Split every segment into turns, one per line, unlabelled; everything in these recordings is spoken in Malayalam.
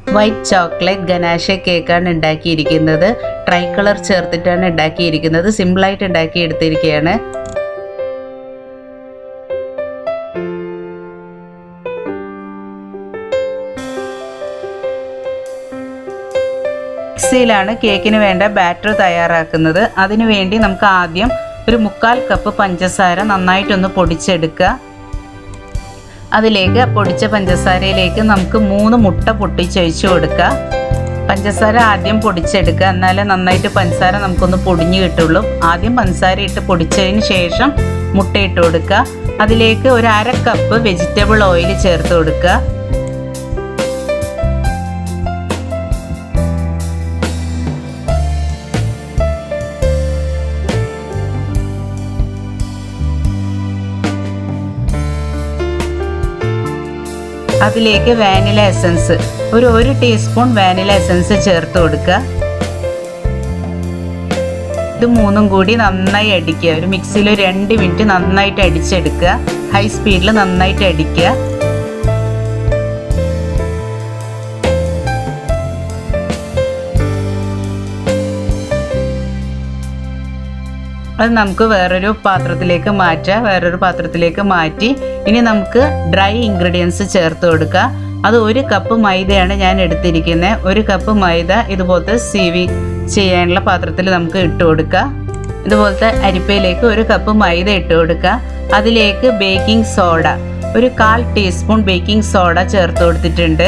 വൈറ്റ് ചോക്ലേറ്റ് ഗനാഷ കേക്കാണ് ഉണ്ടാക്കിയിരിക്കുന്നത് ട്രൈ കളർ ചേർത്തിട്ടാണ് ഉണ്ടാക്കിയിരിക്കുന്നത് സിമ്പിളായിട്ട് ഉണ്ടാക്കിയെടുത്തിരിക്കുകയാണ് മിക്സിയിലാണ് കേക്കിന് വേണ്ട ബാറ്റർ തയ്യാറാക്കുന്നത് അതിനു വേണ്ടി നമുക്ക് ആദ്യം ഒരു മുക്കാൽ കപ്പ് പഞ്ചസാര നന്നായിട്ടൊന്ന് പൊടിച്ചെടുക്കുക അതിലേക്ക് പൊടിച്ച പഞ്ചസാരയിലേക്ക് നമുക്ക് മൂന്ന് മുട്ട പൊട്ടിച്ചൊഴിച്ചു കൊടുക്കുക പഞ്ചസാര ആദ്യം പൊടിച്ചെടുക്കുക എന്നാലേ നന്നായിട്ട് പഞ്ചസാര നമുക്കൊന്ന് പൊടിഞ്ഞു കിട്ടുള്ളൂ ആദ്യം പഞ്ചസാര ഇട്ട് പൊടിച്ചതിന് ശേഷം മുട്ട ഇട്ട് കൊടുക്കുക അതിലേക്ക് ഒരു അര കപ്പ് വെജിറ്റബിൾ ഓയിൽ ചേർത്ത് കൊടുക്കുക അതിലേക്ക് വാനില എസൻസ് ഒരു ഒരു ടീസ്പൂൺ വാനില എസൻസ് ചേർത്ത് കൊടുക്കുക ഇത് മൂന്നും കൂടി നന്നായി അടിക്കുക ഒരു മിക്സിയിൽ ഒരു രണ്ട് മിനിറ്റ് നന്നായിട്ട് അടിച്ചെടുക്കുക ഹൈ സ്പീഡിൽ നന്നായിട്ട് അടിക്കുക അത് നമുക്ക് വേറൊരു പാത്രത്തിലേക്ക് മാറ്റാം വേറൊരു പാത്രത്തിലേക്ക് മാറ്റി ഇനി നമുക്ക് ഡ്രൈ ഇൻഗ്രീഡിയൻസ് ചേർത്ത് കൊടുക്കുക അത് ഒരു കപ്പ് മൈദയാണ് ഞാൻ എടുത്തിരിക്കുന്നത് ഒരു കപ്പ് മൈദ ഇതുപോലത്തെ സീവി ചെയ്യാനുള്ള പാത്രത്തിൽ നമുക്ക് ഇട്ട് കൊടുക്കുക ഇതുപോലത്തെ അരിപ്പയിലേക്ക് ഒരു കപ്പ് മൈദ ഇട്ട് കൊടുക്കുക അതിലേക്ക് ബേക്കിംഗ് സോഡ ഒരു കാൽ ടീസ്പൂൺ ബേക്കിംഗ് സോഡ ചേർത്ത് കൊടുത്തിട്ടുണ്ട്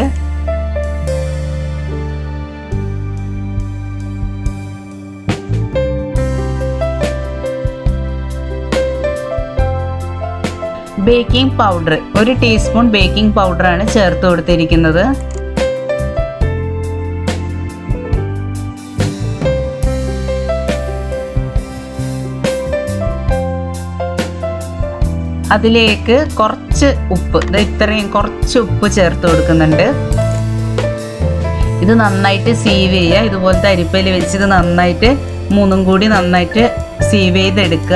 ബേക്കിംഗ് പൗഡർ ഒരു ടീസ്പൂൺ ബേക്കിംഗ് പൗഡറാണ് ചേർത്ത് കൊടുത്തിരിക്കുന്നത് അതിലേക്ക് കുറച്ച് ഉപ്പ് ഇത് ഇത്രയും കുറച്ച് ഉപ്പ് ചേർത്ത് കൊടുക്കുന്നുണ്ട് ഇത് നന്നായിട്ട് സീവ് ചെയ്യുക ഇതുപോലത്തെ അരിപ്പയിൽ വെച്ച് ഇത് നന്നായിട്ട് മൂന്നും കൂടി നന്നായിട്ട് സീവ് ചെയ്തെടുക്കുക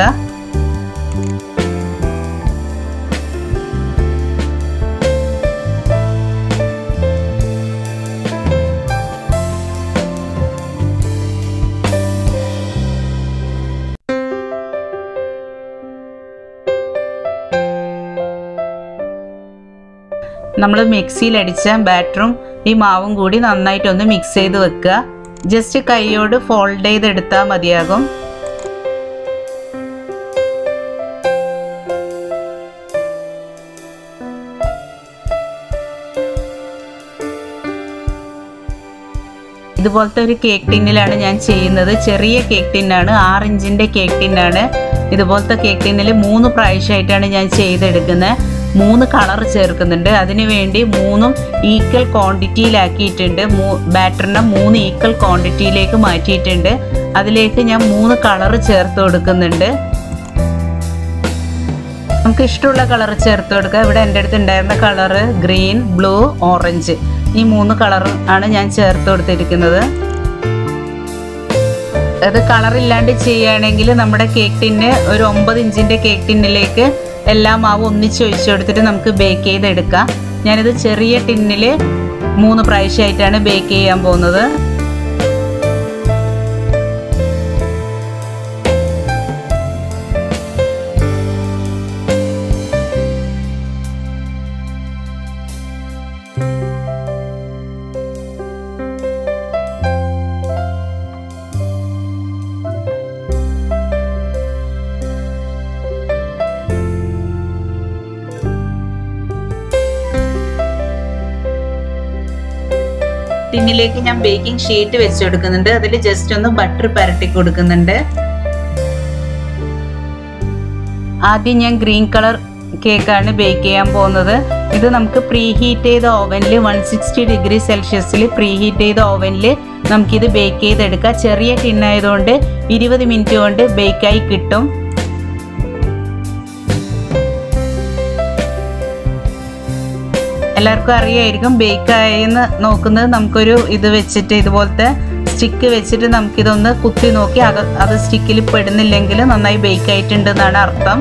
നമ്മൾ മിക്സിയിൽ അടിച്ച ബാറ്ററും ഈ മാവും കൂടി നന്നായിട്ടൊന്ന് മിക്സ് ചെയ്ത് വെക്കുക ജസ്റ്റ് കൈയോട് ഫോൾഡ് ചെയ്തെടുത്താൽ മതിയാകും ഇതുപോലത്തെ ഒരു കേക്ക് ടിന്നിലാണ് ഞാൻ ചെയ്യുന്നത് ചെറിയ കേക്ക് ടിന്നാണ് ആറ് ഇഞ്ചിൻ്റെ കേക്ക് ടിന്നാണ് ഇതുപോലത്തെ കേക്ക് ടിന്നിൽ മൂന്ന് പ്രാവശ്യമായിട്ടാണ് ഞാൻ ചെയ്തെടുക്കുന്നത് മൂന്ന് കളർ ചേർക്കുന്നുണ്ട് അതിനു വേണ്ടി മൂന്നും ഈക്വൽ ക്വാണ്ടിറ്റിയിലാക്കിയിട്ടുണ്ട് മൂ ബാറ്ററിനെ മൂന്ന് ഈക്വൽ ക്വാണ്ടിറ്റിയിലേക്ക് മാറ്റിയിട്ടുണ്ട് അതിലേക്ക് ഞാൻ മൂന്ന് കളർ ചേർത്ത് കൊടുക്കുന്നുണ്ട് നമുക്ക് ഇഷ്ടമുള്ള കളർ ചേർത്ത് കൊടുക്കുക ഇവിടെ എൻ്റെ അടുത്ത് ഉണ്ടായിരുന്ന കളറ് ഗ്രീൻ ബ്ലൂ ഓറഞ്ച് ഈ മൂന്ന് കളർ ആണ് ഞാൻ ചേർത്ത് കൊടുത്തിരിക്കുന്നത് അത് കളർ ഇല്ലാണ്ട് ചെയ്യുകയാണെങ്കിൽ നമ്മുടെ കേക്ക് ടിന്ന് ഒരു ഒമ്പത് ഇഞ്ചിൻ്റെ കേക്ക് ടിന്നിലേക്ക് എല്ലാ മാവും ഒന്നിച്ച് ഒഴിച്ചു കൊടുത്തിട്ട് നമുക്ക് ബേക്ക് ചെയ്തെടുക്കാം ഞാനിത് ചെറിയ ടിന്നിൽ മൂന്ന് പ്രാവശ്യമായിട്ടാണ് ബേക്ക് ചെയ്യാൻ പോകുന്നത് ടിന്നിലേക്ക് ഞാൻ ബേക്കിംഗ് ഷീറ്റ് വെച്ച് കൊടുക്കുന്നുണ്ട് അതിൽ ജസ്റ്റ് ഒന്ന് ബട്ടർ പരട്ടി കൊടുക്കുന്നുണ്ട് ആദ്യം ഞാൻ ഗ്രീൻ കളർ കേക്കാണ് ബേക്ക് ചെയ്യാൻ പോകുന്നത് ഇത് നമുക്ക് പ്രീ ഹീറ്റ് ചെയ്ത ഓവനിൽ വൺ സിക്സ്റ്റി ഡിഗ്രി സെൽഷ്യസിൽ പ്രീ ഹീറ്റ് ചെയ്ത ഓവനിൽ നമുക്കിത് ബേക്ക് ചെയ്തെടുക്കാം ചെറിയ ടിന്നായതുകൊണ്ട് ഇരുപത് മിനിറ്റ് കൊണ്ട് ബേക്കായി കിട്ടും എല്ലാവർക്കും അറിയായിരിക്കും ബേക്കായെന്ന് നോക്കുന്നത് നമുക്കൊരു ഇത് വെച്ചിട്ട് ഇതുപോലത്തെ സ്റ്റിക്ക് വെച്ചിട്ട് നമുക്കിതൊന്ന് കുത്തി നോക്കി അത് അത് സ്റ്റിക്കിൽ പെടുന്നില്ലെങ്കിൽ നന്നായി ബേക്ക് ആയിട്ടുണ്ട് എന്നാണ് അർത്ഥം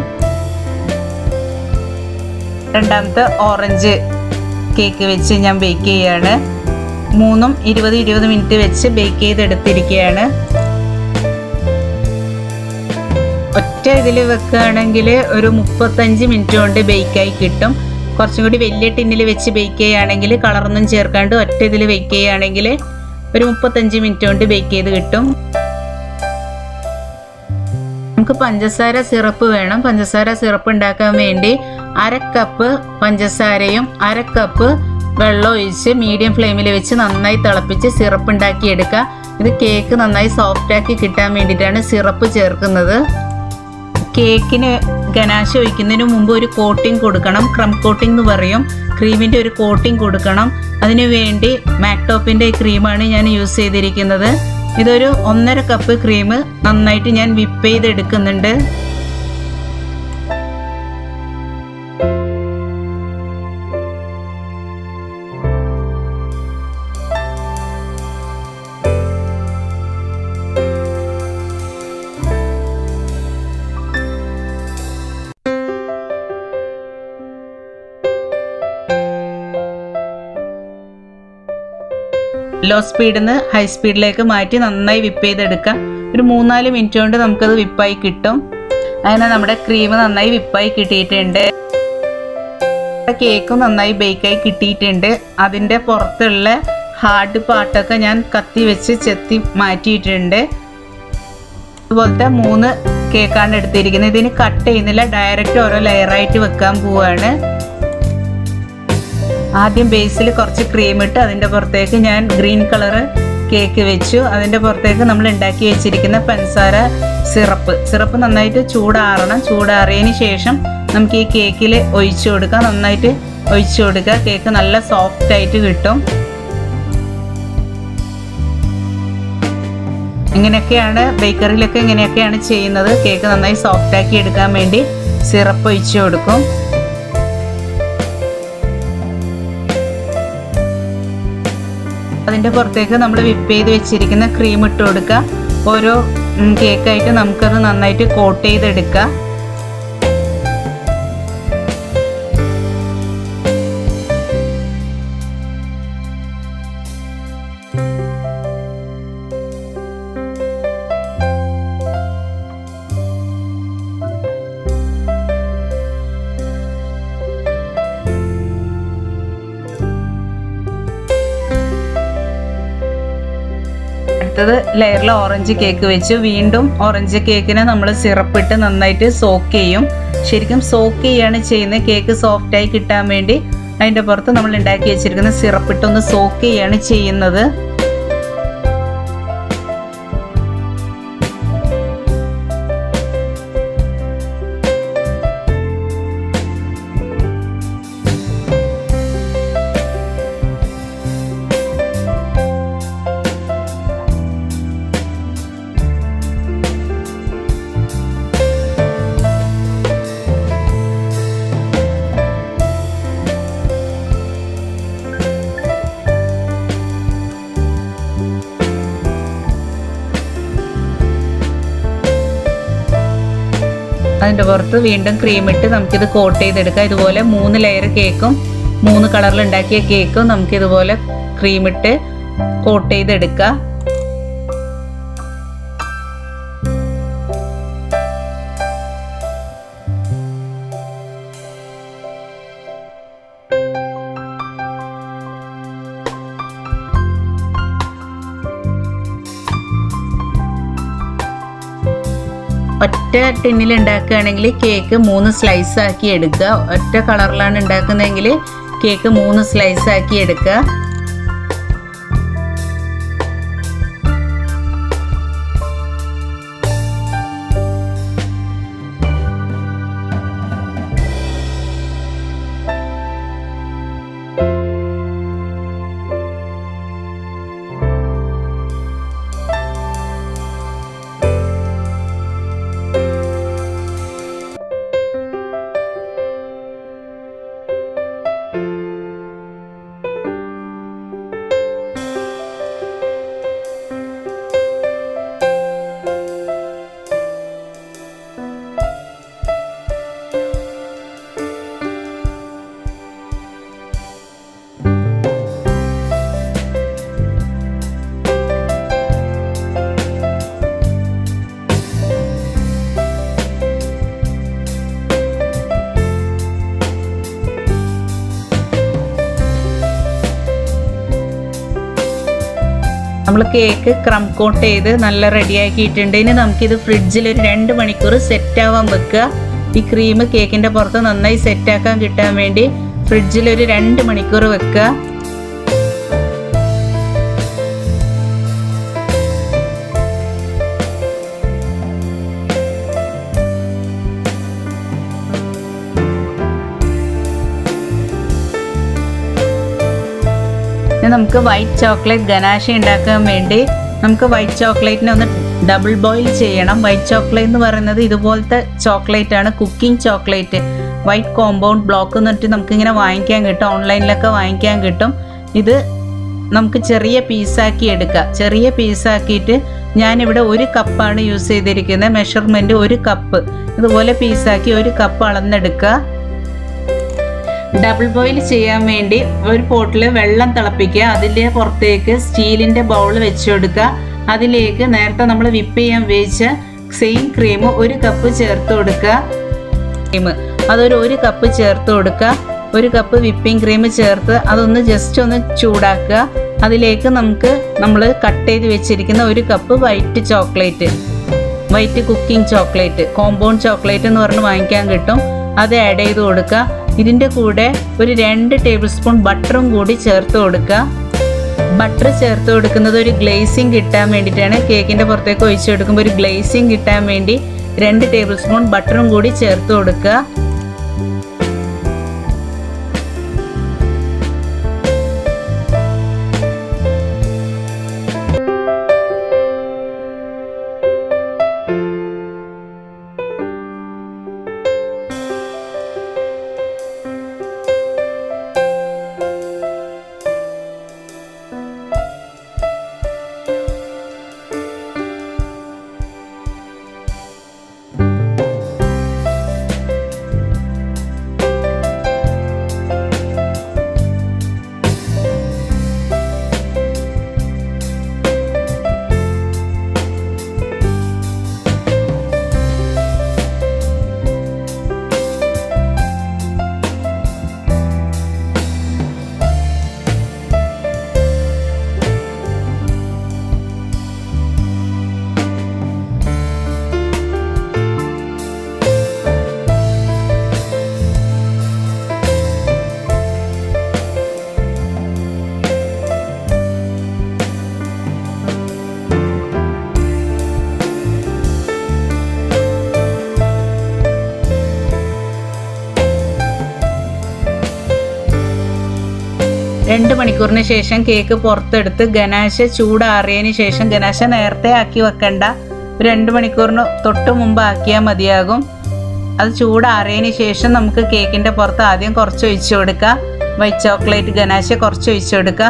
രണ്ടാമത്തെ ഓറഞ്ച് കേക്ക് വെച്ച് ഞാൻ ബേക്ക് ചെയ്യാണ് മൂന്നും ഇരുപത് ഇരുപത് മിനിറ്റ് വെച്ച് ബേക്ക് ചെയ്തെടുത്തിരിക്കുകയാണ് ഒറ്റ ഇതിൽ വെക്കുകയാണെങ്കിൽ ഒരു മുപ്പത്തഞ്ച് മിനിറ്റ് കൊണ്ട് ബേക്കായി കിട്ടും കുറച്ചും കൂടി വലിയ ടിന്നിൽ വെച്ച് ബേക്ക് ചെയ്യുകയാണെങ്കിൽ കളറൊന്നും ചേർക്കാണ്ട് ഒറ്റ ഇതിൽ ബേക്ക് ചെയ്യുകയാണെങ്കിൽ ഒരു മുപ്പത്തഞ്ച് മിനിറ്റ് കൊണ്ട് ബേക്ക് ചെയ്ത് കിട്ടും നമുക്ക് പഞ്ചസാര സിറപ്പ് വേണം പഞ്ചസാര സിറപ്പ് ഉണ്ടാക്കാൻ വേണ്ടി അര കപ്പ് പഞ്ചസാരയും അര കപ്പ് വെള്ളം ഒഴിച്ച് മീഡിയം ഫ്ലെയിമിൽ വെച്ച് നന്നായി തിളപ്പിച്ച് സിറപ്പ് ഉണ്ടാക്കി എടുക്കുക ഇത് കേക്ക് നന്നായി സോഫ്റ്റ് ആക്കി കിട്ടാൻ വേണ്ടിയിട്ടാണ് സിറപ്പ് ചേർക്കുന്നത് കേക്കിന് ഗനാശ ഒഴിക്കുന്നതിന് മുമ്പ് ഒരു കോട്ടിംഗ് കൊടുക്കണം ക്രം കോട്ടിംഗ് എന്ന് പറയും ക്രീമിൻ്റെ ഒരു കോട്ടിംഗ് കൊടുക്കണം അതിനു വേണ്ടി മാക്ടോപ്പിൻ്റെ ക്രീമാണ് ഞാൻ യൂസ് ചെയ്തിരിക്കുന്നത് ഇതൊരു ഒന്നര കപ്പ് ക്രീം നന്നായിട്ട് ഞാൻ വിപ്പ് ചെയ്തെടുക്കുന്നുണ്ട് ലോ സ്പീഡിൽ നിന്ന് ഹൈ സ്പീഡിലേക്ക് മാറ്റി നന്നായി വിപ്പ് ചെയ്തെടുക്കാം ഒരു മൂന്നാല് മിനിറ്റ് കൊണ്ട് നമുക്കത് വിപ്പായി കിട്ടും അങ്ങനെ നമ്മുടെ ക്രീം നന്നായി വിപ്പായി കിട്ടിയിട്ടുണ്ട് കേക്കും നന്നായി ബേക്കായി കിട്ടിയിട്ടുണ്ട് അതിൻ്റെ പുറത്തുള്ള ഹാർഡ് പാർട്ടൊക്കെ ഞാൻ കത്തി വെച്ച് ചെത്തി മാറ്റിയിട്ടുണ്ട് അതുപോലത്തെ മൂന്ന് കേക്കാണ് എടുത്തിരിക്കുന്നത് ഇതിന് കട്ട് ചെയ്യുന്നില്ല ഡയറക്റ്റ് ഓരോ ലെയറായിട്ട് വെക്കാൻ പോവാണ് ആദ്യം ബേസിൽ കുറച്ച് ക്രീം ഇട്ട് അതിൻ്റെ പുറത്തേക്ക് ഞാൻ ഗ്രീൻ കളറ് കേക്ക് വെച്ചു അതിൻ്റെ പുറത്തേക്ക് നമ്മൾ ഉണ്ടാക്കി വെച്ചിരിക്കുന്ന പഞ്ചസാര സിറപ്പ് സിറപ്പ് നന്നായിട്ട് ചൂടാറണം ചൂടാറിയതിന് ശേഷം നമുക്ക് ഈ കേക്കിൽ ഒഴിച്ചു കൊടുക്കാം നന്നായിട്ട് ഒഴിച്ചു കൊടുക്കുക കേക്ക് നല്ല സോഫ്റ്റ് ആയിട്ട് കിട്ടും ഇങ്ങനെയൊക്കെയാണ് ബേക്കറിയിലൊക്കെ ഇങ്ങനെയൊക്കെയാണ് ചെയ്യുന്നത് കേക്ക് നന്നായി സോഫ്റ്റ് ആക്കി എടുക്കാൻ വേണ്ടി സിറപ്പ് ഒഴിച്ചു കൊടുക്കും അതിൻ്റെ പുറത്തേക്ക് നമ്മൾ വിപ്പ് ചെയ്ത് വെച്ചിരിക്കുന്ന ക്രീം ഇട്ട് കൊടുക്കുക ഓരോ കേക്കായിട്ട് നമുക്കത് നന്നായിട്ട് കോട്ട് ചെയ്തെടുക്കുക അടുത്തത് ലെയറിൽ ഓറഞ്ച് കേക്ക് വെച്ച് വീണ്ടും ഓറഞ്ച് കേക്കിനെ നമ്മൾ സിറപ്പ് ഇട്ട് നന്നായിട്ട് സോക്ക് ചെയ്യും ശരിക്കും സോക്ക് ചെയ്യാണ് ചെയ്യുന്നത് കേക്ക് സോഫ്റ്റായി കിട്ടാൻ വേണ്ടി അതിൻ്റെ പുറത്ത് നമ്മൾ ഉണ്ടാക്കി വെച്ചിരിക്കുന്ന സിറപ്പ് ഇട്ടൊന്ന് സോക്ക് ചെയ്യാണ് ചെയ്യുന്നത് അതിൻ്റെ പുറത്ത് വീണ്ടും ക്രീം ഇട്ട് നമുക്കിത് കോട്ട് ചെയ്തെടുക്കാം ഇതുപോലെ മൂന്ന് ലെയർ കേക്കും മൂന്ന് കളറിൽ ഉണ്ടാക്കിയ കേക്കും നമുക്കിതുപോലെ ക്രീം ഇട്ട് കോട്ട് ചെയ്തെടുക്കാം ഒറ്റ ടിന്നിൽ ഉണ്ടാക്കുകയാണെങ്കിൽ കേക്ക് മൂന്ന് സ്ലൈസ് ആക്കി എടുക്കുക ഒറ്റ കളറിലാണ് ഉണ്ടാക്കുന്നതെങ്കിൽ കേക്ക് മൂന്ന് സ്ലൈസ് ആക്കി എടുക്കുക നമ്മൾ കേക്ക് ക്രം കോട്ട് ചെയ്ത് നല്ല റെഡിയാക്കിയിട്ടുണ്ട് ഇനി നമുക്കിത് ഫ്രിഡ്ജിൽ ഒരു രണ്ട് മണിക്കൂർ സെറ്റ് ആവാൻ വെക്കുക ഈ ക്രീം കേക്കിൻ്റെ പുറത്ത് നന്നായി സെറ്റാക്കാൻ കിട്ടാൻ വേണ്ടി ഫ്രിഡ്ജിൽ ഒരു രണ്ട് മണിക്കൂർ വെക്കുക ഇനി നമുക്ക് വൈറ്റ് ചോക്ലേറ്റ് ഗനാഷ ഉണ്ടാക്കാൻ വേണ്ടി നമുക്ക് വൈറ്റ് ചോക്ലേറ്റിനെ ഒന്ന് ഡബിൾ ബോയിൽ ചെയ്യണം വൈറ്റ് ചോക്ലേറ്റ് എന്ന് പറയുന്നത് ഇതുപോലത്തെ ചോക്ലേറ്റ് ആണ് cooking chocolate white compound block എന്നിട്ട് നമുക്ക് ഇങ്ങനെ വാങ്ങിക്കാൻ കിട്ടും ഓൺലൈനിലൊക്കെ വാങ്ങിക്കാൻ കിട്ടും ഇത് നമുക്ക് ചെറിയ പീസാക്കി എടുക്കാം ചെറിയ പീസാക്കിയിട്ട് ഞാനിവിടെ ഒരു കപ്പാണ് യൂസ് ചെയ്തിരിക്കുന്നത് മെഷർമെൻറ്റ് ഒരു കപ്പ് ഇതുപോലെ പീസാക്കി ഒരു കപ്പ് അളന്നെടുക്കുക ഡബിൾ ബോയിൽ ചെയ്യാൻ വേണ്ടി ഒരു പോട്ടിൽ വെള്ളം തിളപ്പിക്കുക അതിൻ്റെ പുറത്തേക്ക് സ്റ്റീലിൻ്റെ ബൗൾ വെച്ച് കൊടുക്കുക അതിലേക്ക് നേരത്തെ നമ്മൾ വിപ്പ് ചെയ്യാൻ ഉപയോഗിച്ച സെയിം ക്രീം ഒരു കപ്പ് ചേർത്ത് കൊടുക്കുക ക്രീം അതൊരു ഒരു കപ്പ് ചേർത്ത് കൊടുക്കുക ഒരു കപ്പ് വിപ്പിംഗ് ക്രീം ചേർത്ത് അതൊന്ന് ജസ്റ്റ് ഒന്ന് ചൂടാക്കുക അതിലേക്ക് നമുക്ക് നമ്മൾ കട്ട് ചെയ്ത് വെച്ചിരിക്കുന്ന ഒരു cup white chocolate white cooking chocolate compound chocolate എന്ന് പറഞ്ഞ് വാങ്ങിക്കാൻ കിട്ടും അത് ആഡ് ചെയ്ത് കൊടുക്കുക ഇതിൻ്റെ കൂടെ ഒരു രണ്ട് ടേബിൾ സ്പൂൺ ബട്ടറും കൂടി ചേർത്ത് കൊടുക്കുക ബട്ടർ ചേർത്ത് കൊടുക്കുന്നത് ഒരു ഗ്ലേസിങ് കിട്ടാൻ വേണ്ടിയിട്ടാണ് കേക്കിൻ്റെ പുറത്തേക്ക് ഒഴിച്ചു കൊടുക്കുമ്പോൾ ഒരു ഗ്ലേസിങ് കിട്ടാൻ വേണ്ടി രണ്ട് ടേബിൾ സ്പൂൺ ബട്ടറും കൂടി ചേർത്ത് കൊടുക്കുക രണ്ട് മണിക്കൂറിന് ശേഷം കേക്ക് പുറത്തെടുത്ത് ഗനാശ ചൂടാറിയതിന് ശേഷം ഗനാശ നേരത്തെ ആക്കി വെക്കണ്ട ഒരു രണ്ട് മണിക്കൂറിന് തൊട്ട് മുമ്പ് ആക്കിയാൽ മതിയാകും അത് ചൂടാറിയതിന് ശേഷം നമുക്ക് കേക്കിൻ്റെ പുറത്ത് ആദ്യം കുറച്ച് ഒഴിച്ചു കൊടുക്കുക വൈറ്റ് ചോക്ലേറ്റ് ഗനാശ കുറച്ച് ഒഴിച്ചു കൊടുക്കുക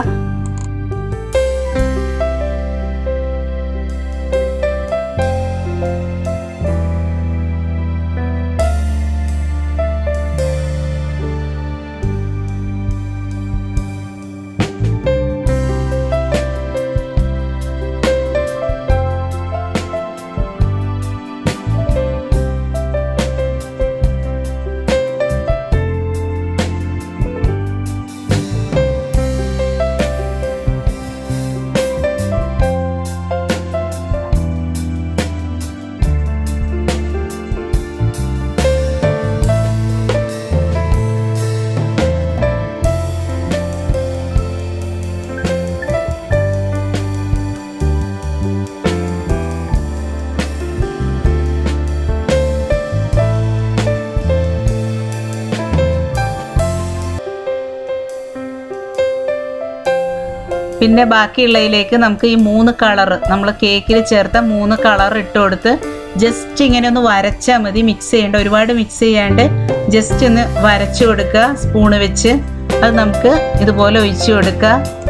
പിന്നെ ബാക്കിയുള്ളതിലേക്ക് നമുക്ക് ഈ മൂന്ന് കളർ നമ്മൾ കേക്കിൽ ചേർത്ത മൂന്ന് കളർ ഇട്ട് കൊടുത്ത് ജസ്റ്റ് ഇങ്ങനെ ഒന്ന് വരച്ചാൽ മതി മിക്സ് ചെയ്യേണ്ട ഒരുപാട് മിക്സ് ചെയ്യാണ്ട് ജസ്റ്റ് ഒന്ന് വരച്ചു കൊടുക്കുക സ്പൂണ് വെച്ച് അത് നമുക്ക് ഇതുപോലെ ഒഴിച്ചു കൊടുക്കുക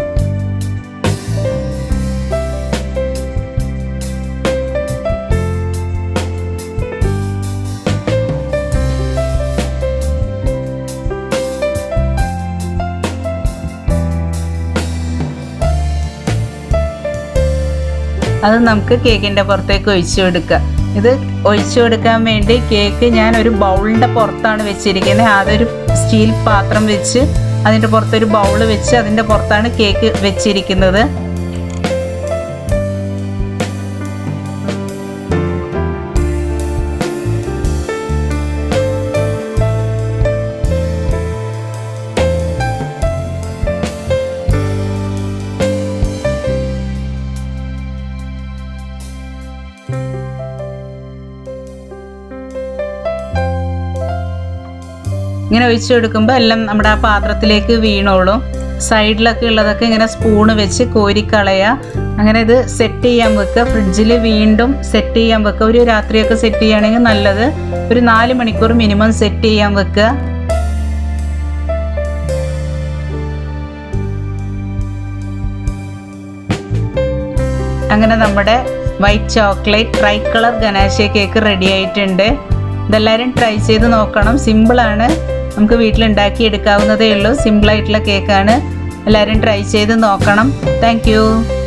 അത് നമുക്ക് കേക്കിൻ്റെ പുറത്തേക്ക് ഒഴിച്ചു കൊടുക്കുക ഇത് ഒഴിച്ചു കൊടുക്കാൻ വേണ്ടി കേക്ക് ഞാൻ ഒരു ബൗളിൻ്റെ പുറത്താണ് വെച്ചിരിക്കുന്നത് അതൊരു സ്റ്റീൽ പാത്രം വെച്ച് അതിൻ്റെ പുറത്തൊരു ബൗൾ വെച്ച് അതിൻ്റെ പുറത്താണ് കേക്ക് വെച്ചിരിക്കുന്നത് ഒഴിച്ചു കൊടുക്കുമ്പോൾ എല്ലാം നമ്മുടെ ആ പാത്രത്തിലേക്ക് വീണോളും സൈഡിലൊക്കെ ഉള്ളതൊക്കെ ഇങ്ങനെ സ്പൂണ് വെച്ച് കോരിക്കളയുക അങ്ങനെ ഇത് സെറ്റ് ചെയ്യാൻ വെക്കുക ഫ്രിഡ്ജിൽ വീണ്ടും സെറ്റ് ചെയ്യാൻ വെക്കുക ഒരു രാത്രിയൊക്കെ സെറ്റ് ചെയ്യുകയാണെങ്കിൽ നല്ലത് ഒരു നാല് മണിക്കൂർ മിനിമം സെറ്റ് ചെയ്യാൻ വെക്കുക അങ്ങനെ നമ്മുടെ white chocolate tricolour ganache cake ready ആയിട്ടുണ്ട് ഇതെല്ലാവരും ട്രൈ ചെയ്ത് നോക്കണം സിമ്പിളാണ് നമുക്ക് വീട്ടിൽ ഉണ്ടാക്കി എടുക്കാവുന്നതേ ഉള്ളൂ സിമ്പിളായിട്ടുള്ള കേക്കാണ് എല്ലാവരും ട്രൈ ചെയ്ത് നോക്കണം താങ്ക്